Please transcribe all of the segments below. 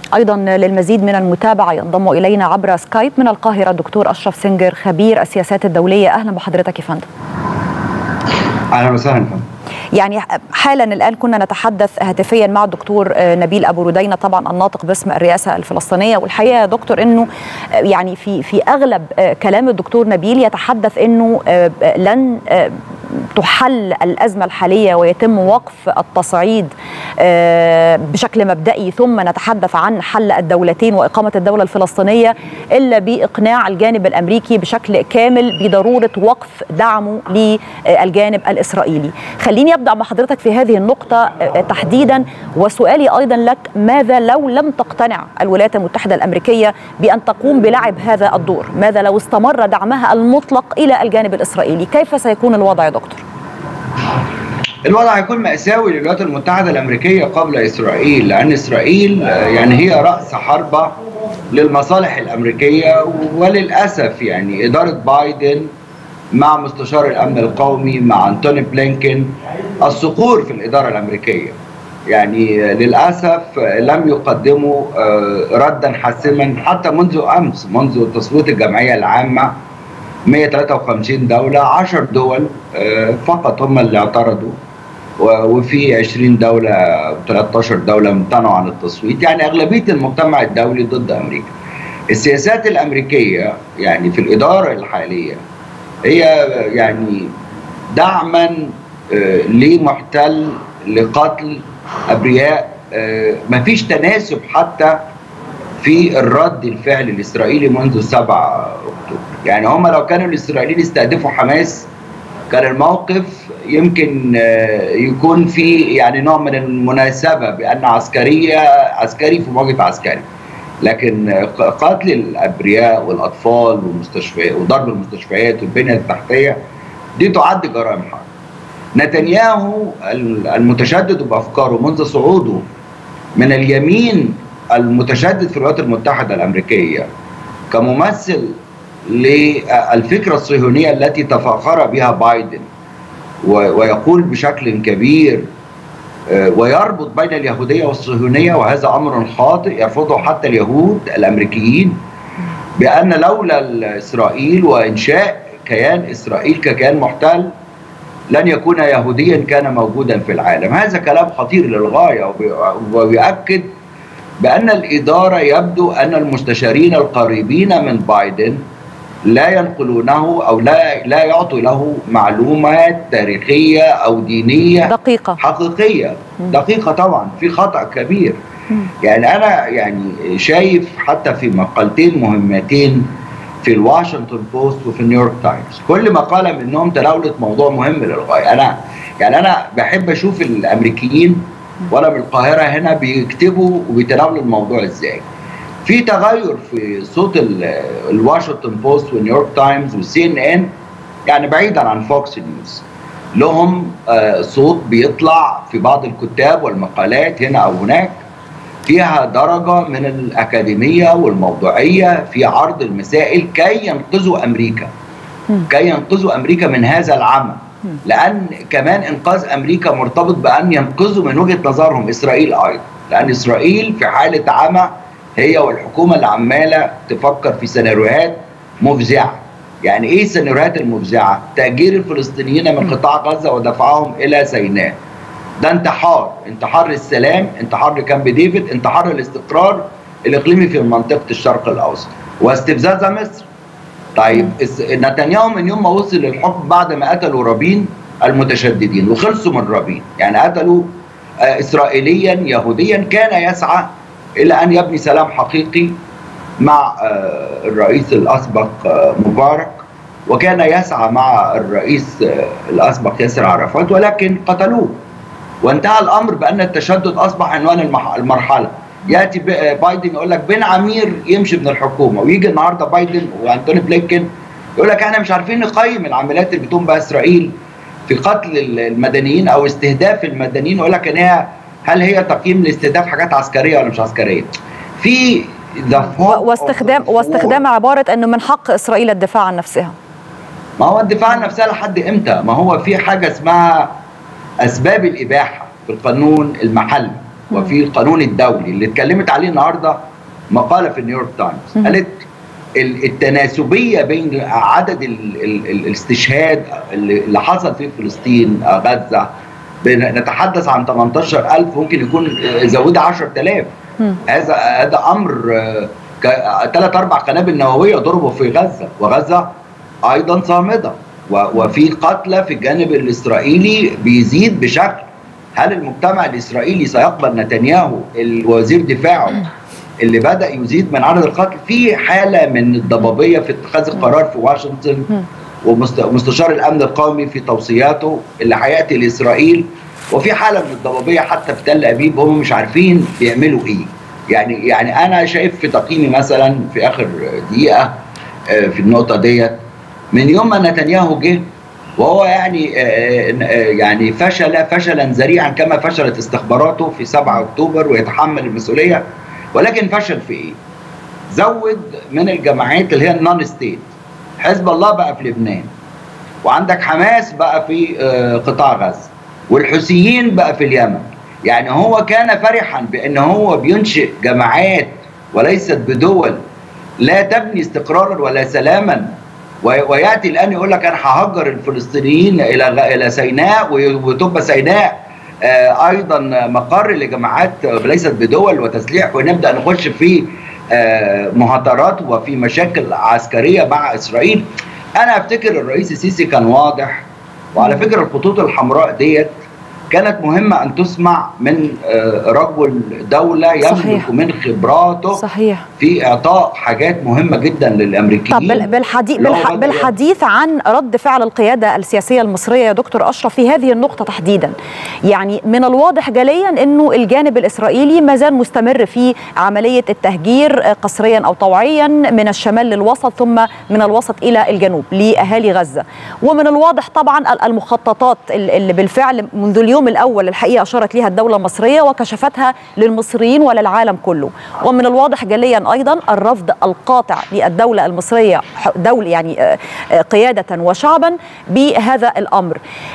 ايضا للمزيد من المتابعه ينضم الينا عبر سكايب من القاهره الدكتور اشرف سنجر خبير السياسات الدوليه اهلا بحضرتك يا فندم اهلا وسهلا يعني حالا الان كنا نتحدث هاتفيا مع الدكتور نبيل ابو ردينه طبعا الناطق باسم الرئاسه الفلسطينيه والحقيقه يا دكتور انه يعني في في اغلب كلام الدكتور نبيل يتحدث انه لن تحل الازمه الحاليه ويتم وقف التصعيد بشكل مبدئي ثم نتحدث عن حل الدولتين واقامه الدوله الفلسطينيه الا باقناع الجانب الامريكي بشكل كامل بضروره وقف دعمه للجانب الاسرائيلي. خليني ابدا مع حضرتك في هذه النقطه تحديدا وسؤالي ايضا لك ماذا لو لم تقتنع الولايات المتحده الامريكيه بان تقوم بلعب هذا الدور؟ ماذا لو استمر دعمها المطلق الى الجانب الاسرائيلي؟ كيف سيكون الوضع يا دكتور؟ الوضع هيكون مأساوي للولايات المتحدة الأمريكية قبل إسرائيل لأن إسرائيل يعني هي رأس حربة للمصالح الأمريكية وللأسف يعني إدارة بايدن مع مستشار الأمن القومي مع أنتوني بلينكن الصقور في الإدارة الأمريكية يعني للأسف لم يقدموا ردا حاسما حتى منذ أمس منذ تصويت الجمعية العامة 153 دولة 10 دول فقط هم اللي اعترضوا وفي 20 دولة 13 دولة امتنعوا عن التصويت يعني أغلبية المجتمع الدولي ضد أمريكا السياسات الأمريكية يعني في الإدارة الحالية هي يعني دعما لمحتل لقتل أبرياء مفيش تناسب حتى في الرد الفعلي الإسرائيلي منذ 7 أكتوبر يعني هم لو كانوا الإسرائيليين استهدفوا حماس كان الموقف يمكن يكون في يعني نوع من المناسبة بأن عسكرية عسكري في مواجهة عسكري لكن قتل الأبرياء والأطفال والمستشفيات وضرب المستشفيات والبنية التحتية دي تعد جرائم حرب نتنياهو المتشدد بأفكاره منذ صعوده من اليمين المتشدد في الولايات المتحدة الأمريكية كممثل للفكرة الصهيونية التي تفاخر بها بايدن ويقول بشكل كبير ويربط بين اليهودية والصهيونية وهذا أمر خاطئ يرفضه حتى اليهود الأمريكيين بأن لولا إسرائيل وإنشاء كيان إسرائيل ككيان محتل لن يكون يهوديا كان موجودا في العالم هذا كلام خطير للغاية ويؤكد بأن الإدارة يبدو أن المستشارين القريبين من بايدن لا ينقلونه او لا لا يعطوا له معلومات تاريخيه او دينيه دقيقه حقيقيه دقيقه طبعا في خطا كبير يعني انا يعني شايف حتى في مقالتين مهمتين في الواشنطن بوست وفي نيويورك تايمز كل مقاله منهم تناولت موضوع مهم للغايه انا يعني انا بحب اشوف الامريكيين وانا من القاهره هنا بيكتبوا وبيتناولوا الموضوع ازاي في تغير في صوت الواشنطن بوست ونيويورك تايمز والسي ان ان يعني بعيدا عن فوكس نيوز لهم صوت بيطلع في بعض الكتاب والمقالات هنا او هناك فيها درجه من الاكاديميه والموضوعيه في عرض المسائل كي ينقذوا امريكا كي ينقذوا امريكا من هذا العمى لان كمان انقاذ امريكا مرتبط بان ينقذوا من وجهه نظرهم اسرائيل ايضا لان اسرائيل في حاله عمى هي والحكومه اللي عماله تفكر في سيناريوهات مفزعه يعني ايه السيناريوهات المفزعه تاجير الفلسطينيين من قطاع غزه ودفعهم الى سيناء ده انتحار انتحار للسلام انتحار لكامب ديفيد انتحار للاستقرار الاقليمي في منطقه الشرق الاوسط واستفزاز مصر طيب نتنياهو من يوم ما وصل للحكم بعد ما قتلوا رابين المتشددين وخلصوا من رابين يعني قتلوا اسرائيليا يهوديا كان يسعى الى ان يبني سلام حقيقي مع الرئيس الاسبق مبارك وكان يسعى مع الرئيس الاسبق ياسر عرفات ولكن قتلوه وانتهى الامر بان التشدد اصبح عنوان المرحله ياتي بايدن يقول لك بن عمير يمشي من الحكومه ويجي النهارده بايدن وانتوني بلينكن يقول لك احنا مش عارفين نقيم العمليات اللي بتقوم بها اسرائيل في قتل المدنيين او استهداف المدنيين يقول لك ان هي هل هي تقييم لاستهداف حاجات عسكريه ولا مش عسكريه؟ في واستخدام واستخدام عباره انه من حق اسرائيل الدفاع عن نفسها ما هو الدفاع عن نفسها لحد امتى؟ ما هو في حاجه اسمها اسباب الاباحه في القانون المحلي وفي القانون الدولي اللي اتكلمت عليه النهارده مقاله في نيويورك تايمز قالت التناسبيه بين عدد ال ال ال الاستشهاد اللي حصل في فلسطين غزه نتحدث عن 18000 ممكن يكون زودها 10000 هذا هذا امر ثلاث اربع قنابل نوويه ضربوا في غزه وغزه ايضا صامده وفي قتلى في الجانب الاسرائيلي بيزيد بشكل هل المجتمع الاسرائيلي سيقبل نتنياهو الوزير دفاعه اللي بدا يزيد من عدد القتل في حاله من الضبابيه في اتخاذ القرار في واشنطن ومستشار الامن القومي في توصياته اللي هياتي لاسرائيل وفي حاله من الضبابيه حتى في تل ابيب هم مش عارفين بيعملوا ايه يعني يعني انا شايف في تقييمي مثلا في اخر دقيقه في النقطه ديت من يوم ما نتنياهو جه وهو يعني يعني فشل فشلا ذريعا كما فشلت استخباراته في 7 اكتوبر ويتحمل المسؤوليه ولكن فشل في ايه؟ زود من الجماعات اللي هي النون ستيت حزب الله بقى في لبنان وعندك حماس بقى في قطاع غزه والحوثيين بقى في اليمن يعني هو كان فرحا بان هو بينشئ جماعات وليست بدول لا تبني استقرارا ولا سلاما وياتي الان يقول لك انا ههجر الفلسطينيين الى الى سيناء وتبقى سيناء ايضا مقر لجماعات ليست بدول وتسليح ونبدا نخش في مهاترات وفي مشاكل عسكريه مع اسرائيل انا افتكر الرئيس السيسي كان واضح وعلى فكره الخطوط الحمراء ديت كانت مهمة أن تسمع من رجل دولة يملك من خبراته صحيح. في إعطاء حاجات مهمة جدا للأمريكيين طب بالحديث, بالح... بالحديث عن رد فعل القيادة السياسية المصرية يا دكتور أشرف في هذه النقطة تحديدا يعني من الواضح جليا أنه الجانب الإسرائيلي ما زال مستمر في عملية التهجير قسريا أو طوعيا من الشمال للوسط ثم من الوسط إلى الجنوب لأهالي غزة ومن الواضح طبعا المخططات اللي بالفعل منذ اليوم اليوم الاول الحقيقه اشارت لها الدوله المصريه وكشفتها للمصريين وللعالم كله ومن الواضح جليا ايضا الرفض القاطع للدوله المصريه دول يعني قياده وشعبا بهذا الامر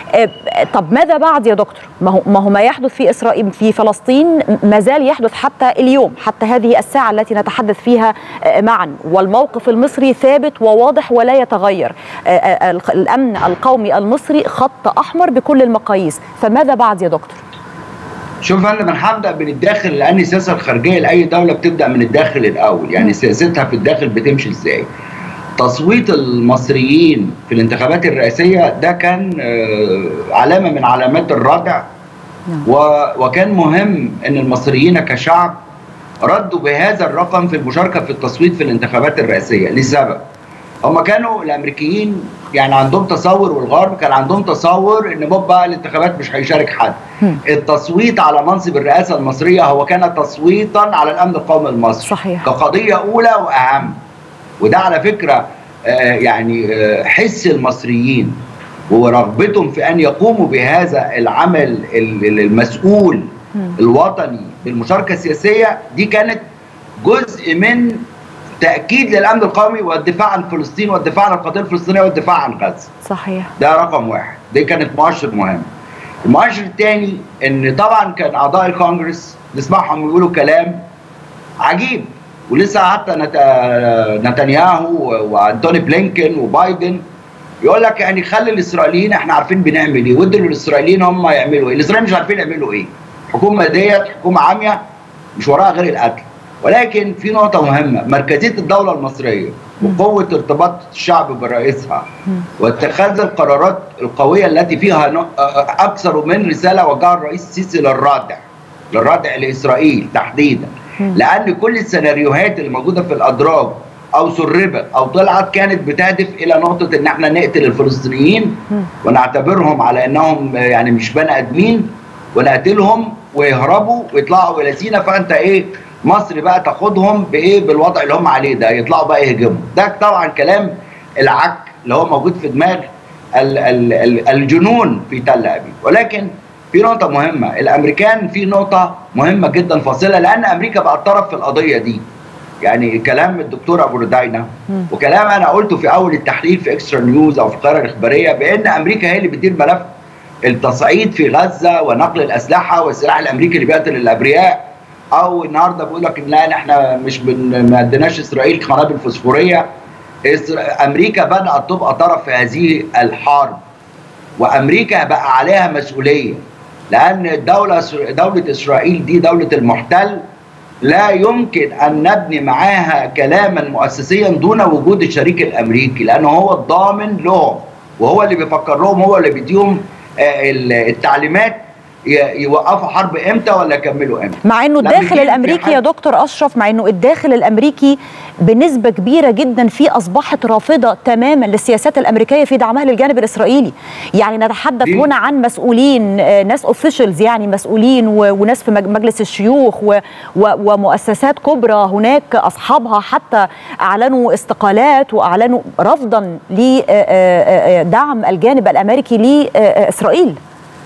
طب ماذا بعد يا دكتور ما هو ما هو ما يحدث في اسرائيل في فلسطين ما زال يحدث حتى اليوم حتى هذه الساعه التي نتحدث فيها معا والموقف المصري ثابت وواضح ولا يتغير الامن القومي المصري خط احمر بكل المقاييس فماذا بعد يا دكتور؟ شوف انا هنبدا من الداخل لان السياسه الخارجيه لاي دوله بتبدا من الداخل الاول يعني سياستها في الداخل بتمشي ازاي تصويت المصريين في الانتخابات الرئاسيه ده كان علامه من علامات الردع وكان مهم ان المصريين كشعب ردوا بهذا الرقم في المشاركه في التصويت في الانتخابات الرئاسيه لسبب هم كانوا الامريكيين يعني عندهم تصور والغرب كان عندهم تصور ان بوب بقى الانتخابات مش هيشارك حد التصويت على منصب الرئاسه المصريه هو كان تصويتا على الامن القومي المصري صحيح. كقضيه اولى واهم وده على فكره آه يعني آه حس المصريين ورغبتهم في ان يقوموا بهذا العمل المسؤول الوطني بالمشاركه السياسيه دي كانت جزء من تاكيد للامن القومي والدفاع عن فلسطين والدفاع عن القضيه الفلسطينيه والدفاع عن غزه. صحيح. ده رقم واحد، دي كانت مؤشر مهم. المؤشر الثاني ان طبعا كان اعضاء الكونجرس نسمعهم يقولوا كلام عجيب ولسه حتى نت... نتنياهو وانتوني بلينكن وبايدن يقول لك يعني خلي الاسرائيليين احنا عارفين بنعمل ايه وادوا للاسرائيليين هم يعملوا ايه، الاسرائيليين مش عارفين يعملوا ايه. الحكومه ديت حكومه عاميه مش وراها غير القتل. ولكن في نقطة مهمة مركزية الدولة المصرية وقوة ارتباط الشعب برئيسها واتخاذ القرارات القوية التي فيها أكثر من رسالة وجهها الرئيس السيسي للرادع للرادع لإسرائيل تحديدا لأن كل السيناريوهات اللي موجودة في الأدراج أو سربت أو طلعت كانت بتهدف إلى نقطة إن احنا نقتل الفلسطينيين ونعتبرهم على إنهم يعني مش بني آدمين ونقتلهم ويهربوا ويطلعوا إلى سينا فأنت إيه مصر بقى تاخدهم بايه بالوضع اللي هم عليه ده يطلعوا بقى يهجموا ده طبعا كلام العك اللي هو موجود في دماغ ال ال ال الجنون في تل ابيب ولكن في نقطة مهمة الأمريكان في نقطة مهمة جدا فاصلة لأن أمريكا بقت طرف في القضية دي يعني كلام الدكتور أبو رداينة وكلام أنا قلته في أول التحليل في إكسترا نيوز أو في القاهرة الإخبارية بأن أمريكا هي اللي بتدير ملف التصعيد في غزه ونقل الاسلحه والسلاح الامريكي اللي بيقتل الابرياء او النهارده بيقول لك لا احنا مش بن ما اديناش اسرائيل قنابل فوسفوريه امريكا بدات تبقى طرف في هذه الحرب وامريكا بقى عليها مسؤوليه لان الدوله دوله اسرائيل دي دوله المحتل لا يمكن ان نبني معاها كلاما مؤسسيا دون وجود الشريك الامريكي لانه هو الضامن لهم وهو اللي بيفكر لهم هو اللي بيديهم التعليمات يوقفوا حرب امتى ولا يكملوا امتى مع انه الداخل الامريكي يا دكتور اشرف مع انه الداخل الامريكي بنسبه كبيره جدا فيه اصبحت رافضه تماما للسياسات الامريكيه في دعمها للجانب الاسرائيلي يعني نتحدث دي. هنا عن مسؤولين ناس اوفيشلز يعني مسؤولين وناس في مجلس الشيوخ ومؤسسات كبرى هناك اصحابها حتى اعلنوا استقالات واعلنوا رفضا لدعم الجانب الامريكي لاسرائيل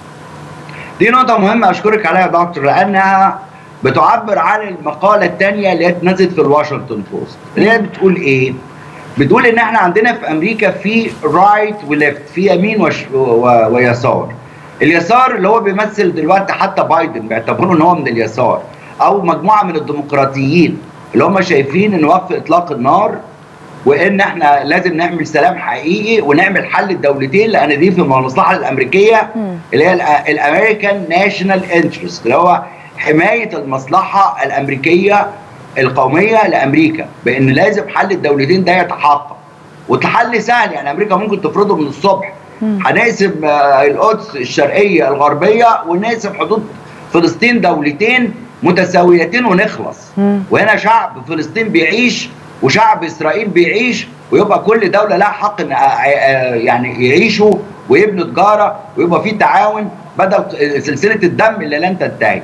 دي نقطة مهمة أشكرك عليها يا دكتور لأنها بتعبر عن المقالة الثانية اللي نزلت في الواشنطن بوست اللي هي بتقول إيه؟ بتقول إن إحنا عندنا في أمريكا في رايت وليفت في يمين وش و... ويسار اليسار اللي هو بيمثل دلوقتي حتى بايدن بيعتبروا إن هو من اليسار أو مجموعة من الديمقراطيين اللي هم شايفين إن وقف إطلاق النار وان احنا لازم نعمل سلام حقيقي ونعمل حل الدولتين لان دي في المصلحه الامريكيه اللي هي الامريكان ناشونال انترست اللي هو حمايه المصلحه الامريكيه القوميه لامريكا بان لازم حل الدولتين ده يتحقق والحل سهل يعني امريكا ممكن تفرضه من الصبح هنقسم القدس الشرقيه الغربيه ونقسم حدود فلسطين دولتين متساويتين ونخلص وهنا شعب فلسطين بيعيش وشعب اسرائيل بيعيش ويبقى كل دوله لها حق ان يعني يعيشوا ويبنوا تجاره ويبقى في تعاون بدل سلسله الدم اللي لن تنتهي.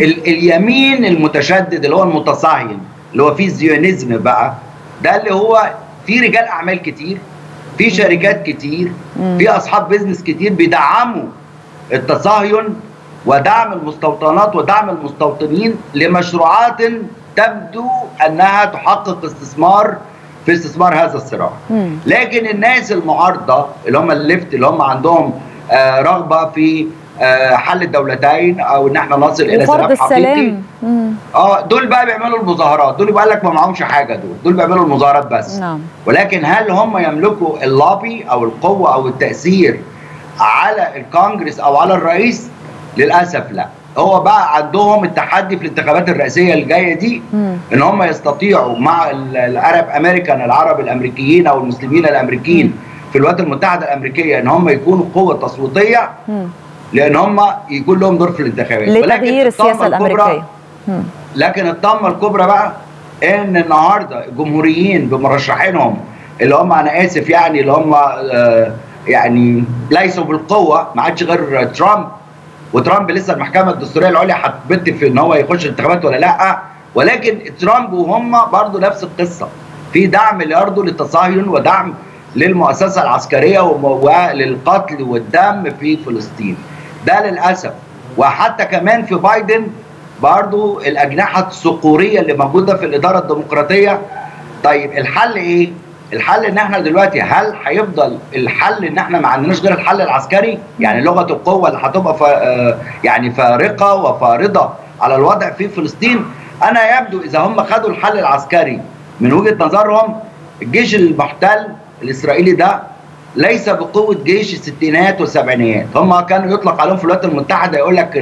اليمين المتشدد اللي هو المتصهين اللي هو فيه الزيونيزم بقى ده اللي هو في رجال اعمال كتير في شركات كتير في اصحاب بيزنس كتير بيدعموا التصهين ودعم المستوطنات ودعم المستوطنين لمشروعات تبدو انها تحقق استثمار في استثمار هذا الصراع لكن الناس المعارضه اللي هم الليفت اللي هم عندهم آه رغبه في آه حل الدولتين او ان احنا نصل الى سلام حقيقي اه دول بقى بيعملوا المظاهرات دول بيقول لك ما معهمش حاجه دول دول بيعملوا المظاهرات بس نعم. ولكن هل هم يملكوا اللابي او القوه او التاثير على الكونجرس او على الرئيس للاسف لا هو بقى عندهم التحدي في الانتخابات الرئاسيه الجايه دي مم. ان هم يستطيعوا مع العرب امريكان العرب الامريكيين او المسلمين الامريكيين مم. في الولايات المتحده الامريكيه ان هم يكونوا قوه تصويتيه مم. لان هم يكون لهم دور في الانتخابات لتغيير السياسه الامريكيه مم. لكن الطامه الكبرى بقى ان النهارده الجمهوريين بمرشحينهم اللي هم انا اسف يعني اللي هم آه يعني ليسوا بالقوه ما عادش غير ترامب وترامب لسه المحكمه الدستوريه العليا هتبت في ان هو يخش الانتخابات ولا لا ولكن ترامب وهم برضه نفس القصه في دعم برضه للتصهين ودعم للمؤسسه العسكريه وللقتل والدم في فلسطين ده للاسف وحتى كمان في بايدن برضه الاجنحه الصقوريه اللي موجوده في الاداره الديمقراطيه طيب الحل ايه؟ الحل ان احنا دلوقتي هل هيفضل الحل ان احنا ما عندناش غير الحل العسكري يعني لغه القوه اللي هتبقى فا يعني فارقه وفارضه على الوضع في فلسطين انا يبدو اذا هم خدوا الحل العسكري من وجهه نظرهم الجيش المحتل الاسرائيلي ده ليس بقوه جيش الستينات والسبعينيات هم كانوا يطلق عليهم في الولايات المتحده يقول لك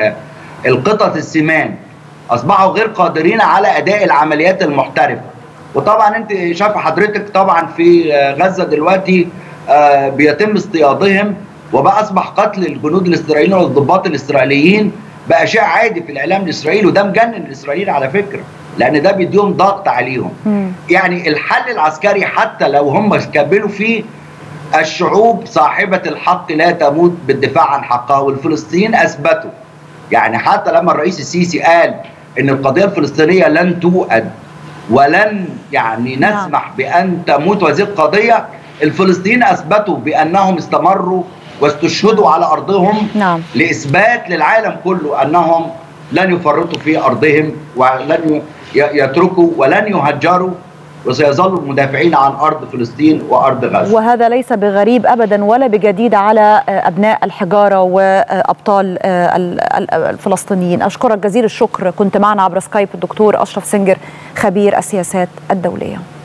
القطط السمان اصبحوا غير قادرين على اداء العمليات المحترفه وطبعا انت شايفه حضرتك طبعا في غزه دلوقتي بيتم اصطيادهم وبقى اصبح قتل الجنود الاسرائيليين والضباط الاسرائيليين بقى شيء عادي في الاعلام الاسرائيلي وده مجنن الاسرائيليين على فكره لان ده بيديهم ضغط عليهم م. يعني الحل العسكري حتى لو هم كملوا فيه الشعوب صاحبه الحق لا تموت بالدفاع عن حقها والفلسطينيين اثبتوا يعني حتى لما الرئيس السيسي قال ان القضيه الفلسطينيه لن توأد ولن يعني نسمح بان تموت هذه القضيه الفلسطينيين اثبتوا بانهم استمروا واستشهدوا على ارضهم نعم. لاثبات للعالم كله انهم لن يفرطوا في ارضهم ولن يتركوا ولن يهجروا وسيظلوا مدافعين عن ارض فلسطين وارض غزه وهذا ليس بغريب ابدا ولا بجديد على ابناء الحجاره وابطال الفلسطينيين اشكرك جزيل الشكر كنت معنا عبر سكايب الدكتور اشرف سنجر خبير السياسات الدوليه